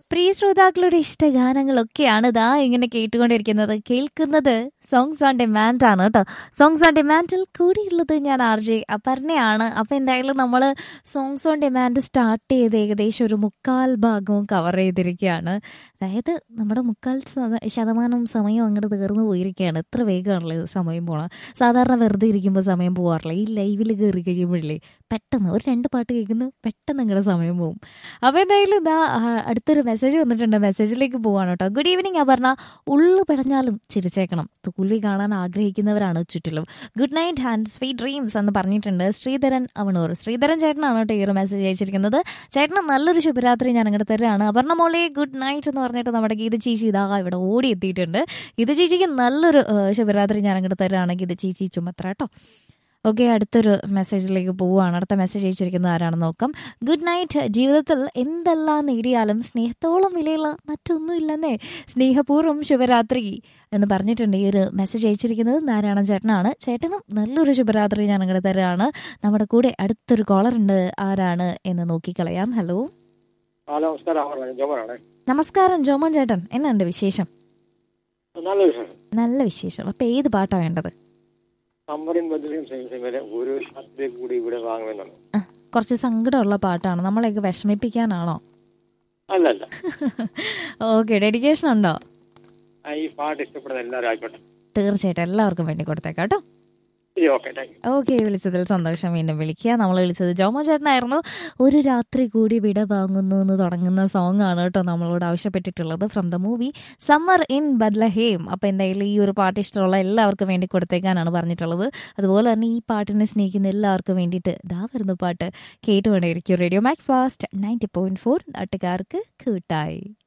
പ്രിയ ശ്രോതാക്കളുടെ ഇഷ്ടഗാനങ്ങളൊക്കെയാണ് ഇതാ ഇങ്ങനെ കേട്ടുകൊണ്ടിരിക്കുന്നത് കേൾക്കുന്നത് സോങ്സ് ഓൺ ഡിമാൻഡ് ആണ് കേട്ടോ സോങ്സ് ഓൺ ഡിമാൻഡിൽ കൂടിയുള്ളത് ഞാൻ ആർ ജെ അപർണയാണ് അപ്പം എന്തായാലും നമ്മൾ സോങ്സ് ഓൺ ഡിമാൻഡ് സ്റ്റാർട്ട് ചെയ്ത് ഏകദേശം ഒരു മുക്കാൽ ഭാഗവും കവർ ചെയ്തിരിക്കുകയാണ് അതായത് നമ്മുടെ മുക്കാൽ ശത- ശതമാനം സമയം അങ്ങോട്ട് തീർന്നു പോയിരിക്കുകയാണ് എത്ര വേഗമാണല്ലോ ഇത് സമയം പോകണം സാധാരണ വെറുതെ ഇരിക്കുമ്പോൾ സമയം പോകാറില്ല ഈ ലൈവിൽ കയറി കഴിയുമ്പോഴേ പെട്ടെന്ന് ഒരു രണ്ട് പാട്ട് കേൾക്കുന്നു പെട്ടെന്ന് നിങ്ങളുടെ സമയം പോകും അപ്പോൾ എന്തായാലും ഇതാ ആ, അടുത്തൊരു മെസ്സേജ് വന്നിട്ടുണ്ട് മെസ്സേജിലേക്ക് പോവാണ് കേട്ടോ ഗുഡ് ഈവനിങ് ആ പറഞ്ഞ ഉള്ളു പിടഞ്ഞാലും ചിരിച്ചേക്കണം തോൽവി കാണാൻ ആഗ്രഹിക്കുന്നവരാണ് ചുറ്റിലും good night and sweet dreams എന്ന് പറഞ്ഞിട്ടുണ്ട് ശ്രീധരൻ അവണൂർ ശ്രീധരൻ ചേട്ടനാണ് കേട്ടോ ഈ ഒരു മെസ്സേജ് അയച്ചിരിക്കുന്നത് ചേട്ടന് നല്ലൊരു ശുഭരാത്രി ഞാൻ അങ്ങോട്ട് തരാണ് അപർണ മോളെ ഗുഡ് നൈറ്റ് എന്ന് പറഞ്ഞിട്ട് നമ്മുടെ ഗീത ചേച്ചി ഇതാ ഇവിടെ ഓടി എത്തിയിട്ടുണ്ട് ഗീത ചേച്ചിക്ക് നല്ലൊരു ആ, ശുഭരാത്രി ഞാൻ അങ്ങോട്ട് തരാണ് ഗീത ചേച്ചി ചുമത്ര കേട്ടോ ഓക്കെ അടുത്തൊരു മെസ്സേജിലേക്ക് പോവുകയാണ് അടുത്ത മെസ്സേജ് അയച്ചിരിക്കുന്നത് ആരാണെന്ന് നോക്കാം ഗുഡ് നൈറ്റ് ജീവിതത്തിൽ എന്തെല്ലാം നേടിയാലും സ്നേഹത്തോളം വിലയുള്ള മറ്റൊന്നുമില്ലെന്നേ സ്നേഹപൂർവ്വം ശുഭരാത്രി എന്ന് പറഞ്ഞിട്ടുണ്ട് ഈ ഒരു മെസ്സേജ് അയച്ചിരിക്കുന്നത് നാരായണൻ ചേട്ടനാണ് ചേട്ടനും നല്ലൊരു ശുഭരാത്രി ഞാൻ അങ്ങോട്ട് തരാണ് നമ്മുടെ കൂടെ അടുത്തൊരു കോളർ ഉണ്ട് ആരാണ് എന്ന് നോക്കിക്കളയാം ഹലോ ഹലോ നമസ്കാരം അവർ ജോമനാണ് നമസ്കാരം ജോമോൻ ചേട്ടൻ എന്നുണ്ട് വിശേഷം നല്ല വിഷയം നല്ല വിശേഷം അപ്പൊ ഏത് പാട്ടാ വേണ്ടത് സമ്മറിൻ ബദ്രീം സെമിസിമിലെ ഒരു രാത്രി കൂടി ഇവിടെ വാങ്ങുമെന്നാണ് കുറച്ച് സങ്കടമുള്ള പാട്ടാണ് നമ്മളെയൊക്കെ വിഷമിപ്പിക്കാനാണോ അല്ല അല്ല ഓക്കെ ഡെഡിക്കേഷൻ ഉണ്ടോ ആ, ഈ പാട്ട് ഇഷ്ടപ്പെടുന്ന എല്ലാവരും ആയിക്കോട്ടെ തീർച്ചയായിട്ടും എല്ലാവർക്കും വേണ്ടി കൊടുത്തേക്കാം കേട്ടോ ശരി ഓക്കെ താങ്ക് യു ഓക്കെ വിളിച്ചതിൽ സന്തോഷം വീണ്ടും വിളിക്കുക നമ്മൾ വിളിച്ചത് ജോമോ ചേട്ടനായിരുന്നു ഒരു രാത്രി കൂടി വിട വാങ്ങുന്നു എന്ന് തുടങ്ങുന്ന സോങ് ആണ് കേട്ടോ നമ്മളോട് ആവശ്യപ്പെട്ടിട്ടുള്ളത് from the movie summer in Bethlehem അപ്പോൾ എന്തായാലും ഈ ഒരു പാട്ട് ഇഷ്ടമുള്ള എല്ലാവർക്കും വേണ്ടി കൊടുത്തേക്കാനാണ് പറഞ്ഞിട്ടുള്ളത് അതുപോലെ തന്നെ ഈ പാട്ടിനെ സ്നേഹിക്കുന്ന എല്ലാവർക്കും വേണ്ടിയിട്ട് ഇതാ വരുന്ന പാട്ട് കേട്ടുകൊണ്ടേയിരിക്കും radio MACFAST ninety point four നാട്ടുകാർക്ക് കൂട്ടായി